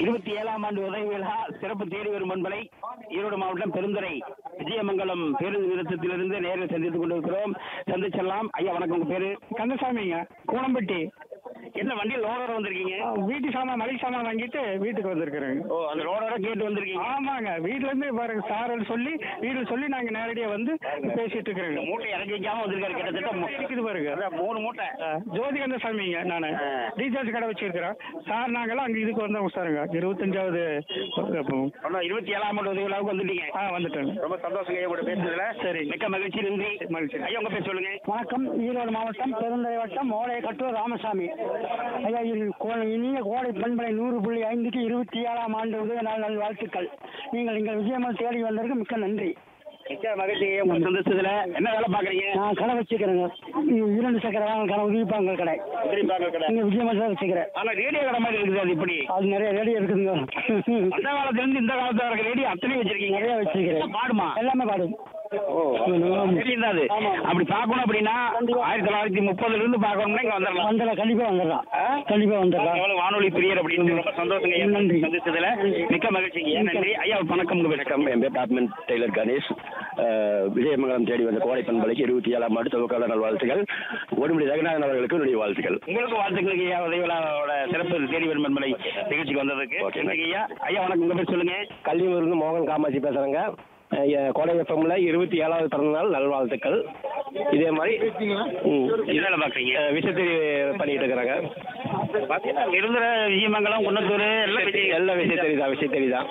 இருபத்தி ஏழாம் ஆண்டு உதவி விழா சிறப்பு தேடி வரும் பண்பலை ஈரோடு மாவட்டம் பெருந்துறை விஜயமங்கலம் பேருந்து நிறுத்தத்திலிருந்து நேரில் சந்தித்துக் கொண்டிருக்கிறோம் சந்திச்செல்லாம் ஐயா வணக்கம் உங்க பேரு கந்தசாமிங்க கூனம்பட்டி என்ன வண்டியில் லோடோட வந்திருக்கீங்க ஆ, வீட்டு சாமான் மளிகை சாமான் வாங்கிட்டு வீட்டுக்கு வந்திருக்கிறேங்க ஓ அந்த லோடோட கேட்டு வந்திருக்கீங்க ஆமாங்க வீட்ல இருந்து பாருங்க சாரல் சொல்லி வீடு சொல்லி நாங்க நேரடியா வந்து பேசிட்டு இந்த இருக்கிறேங்க மூட்டை இறக்கி வைக்காம வந்திருக்காரு கிட்டத்தட்ட மூ- இருக்குது பாருங்க அதான் மூணு மூட்டை ஆ, ஜோதி கந்தசாமிங்க நான் ஆ. ரீசார்ஜ் கடை வச்சிருக்கிறேன் சார் நாங்கெல்லாம் அங்க இதுக்கு வந்தோம் சாருங்க இருபத்தஞ்சாவது அப்போ. ஒன்றும் இருபத்தி ஏழாம் ஆண்டு உதவி விழாவுக்கு வந்துட்டீங்க ஆ வந்துட்டேங்க ரொம்ப சந்தோஷங்க ஐயா கூட பேசுனதுல சரி. மிக்க மகிழ்ச்சி நன்றி மகிழ்ச்சி. ஐயா உங்க பேர் சொல்லுங்க வணக்கம் ஈரோடு மாவட்டம் பெருந்துறை வட்டம் ஓலைக்கட்டூர் ராமசாமி ஐயா இது கோ- இனிய கோடை பண்பலை நூறு புள்ளி ஐந்துக்கு இருபத்தி ஏழாம் ஆண்டு உதய நாள் நல் வாழ்த்துக்கள் நீங்கள் எங்கள் விஜயமல் தேடி வந்ததற்கு மிக்க நன்றி மிக்க மகிழ்ச்சி உங்க சந்தோஷத்துல என்ன வேலை பாக்குறீங்க நான் கடை வச்சுக்கிறேங்க இ- இரண்டு சக்கர வாங்க கடை உதவிப்பாங்க கடை திரும்பி கடை இங்கே விஜயமல் தான் வச்சுக்கிறேன் ஆனா ரேடியோ கடை மாதிரி இருக்குது அது இப்படி அது நிறைய ரேடியோ இருக்குதுங்க அந்த காலத்துல இருந்து இந்த காலத்துல வரைக்கும் ரேடியோ அத்தனை வச்சிருக்கீங்க நிறைய வச்சிருக்கிறேன் பாடுமா எல்லாமே பாடும் ஓ தெரியும் அது ஆமா. அப்படி பார்க்கணும் அப்படின்னா ஆயிரத்தி தொள்ளாயிரத்தி முப்பதுல இருந்து பார்க்கணும்னா இங்க வந்துடலாம் வந்துடலாம் கண்டிப்பாக வந்துடலாம் கண்டிப்பாக வந்துடலாம் எவ்வளவு வானொலி பிரியர் அப்படின்னு ரொம்ப சந்தோஷங்க ஐயா. நன்றி. சந்திச்சதுல மிக்க மகிழ்ச்சிங்க நன்றி ஐயா வணக்கம் உங்க பேர். வணக்கம் என் பேர் டாப்மேன் டெய்லர் கணேஷ் அஹ், விஜயமங்கலம் தேடி வந்த கோடை பண்பலைக்கு இருபத்தி ஏழாம் ஆண்டு துவக்கால நல்வாழ்த்துக்கள் ஒடுமுடி ரங்கநாதன் அவர்களுக்கு என்னுடைய வாழ்த்துக்கள் உங்களுக்கு வாழ்த்துக்கள் ஐயா உதவியாளரோட சிறப்பு தேடி வரும் மண்மலை நிகழ்ச்சிக்கு வந்ததுக்கு ஓகே. நன்றி ஐயா ஐயா வணக்கம் உங்க பேர் சொல்லுங்க கல்வியூர்ந்து மோகன் காமாட்சி பேசுறேங்க அஹ், எ- கோடை எஃப்எம்ல இருபத்தி ஏழாவது பிறந்தநாள் நல்வாழ்த்துக்கள் இதே மாதிரி ம், என்ன வேலை பாக்குறீங்க அஹ், விசைத்தறி பண்ணிட்டு இருக்கிறாங்க பாத்தீங்கன்னா நிரந்தர விஜயமங்கலம் குன்னத்தூர் எல்லாம் விஜய் எல்லாம் விசைத்தறி தான் விசைத்தறி தான்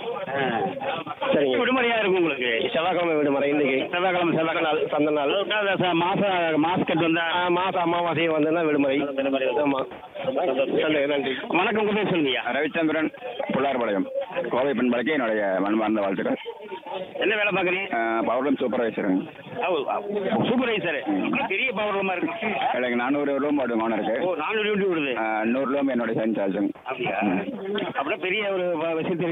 சரிங்க விடுமுறையா இருக்கும் உங்களுக்கு செவ்வாய்க்கிழமை விடுமுறை இன்னைக்கு செவ்வாய்க்கிழமை செவ்வாய்க்கிழமை நாள் சந்த நாள் மாச மாஸ்கட் வந்தா ஆ, மாசம் அமாவாசையும் வந்ததுன்னா விடுமுறை ஆமா நன்றி நன்றி வணக்கம் உங்க பேர் சொல்லுங்கய்யா ரவிச்சந்திரன் புள்ளார்பாளையம் கோவை பண்பலைக்கு என்னுடைய மனமார்ந்த வாழ்த்துக்கள் என்ன வேலை பாக்குறீங்க பவர் சூப்பர்வைசருங்க சூப்பர்வைசர் பெரிய பவர் ரூமா இருக்கு எனக்கு நானூறு ரூம் ஓடும் ஓனர் இருக்கு ஓ நானூறு யூனிட் விடுது நூறு ரூம் என்னுடைய சைன் சார்ஜுங்க அப்படியா அப்படின்னா பெரிய ஒரு விஷயத்தில்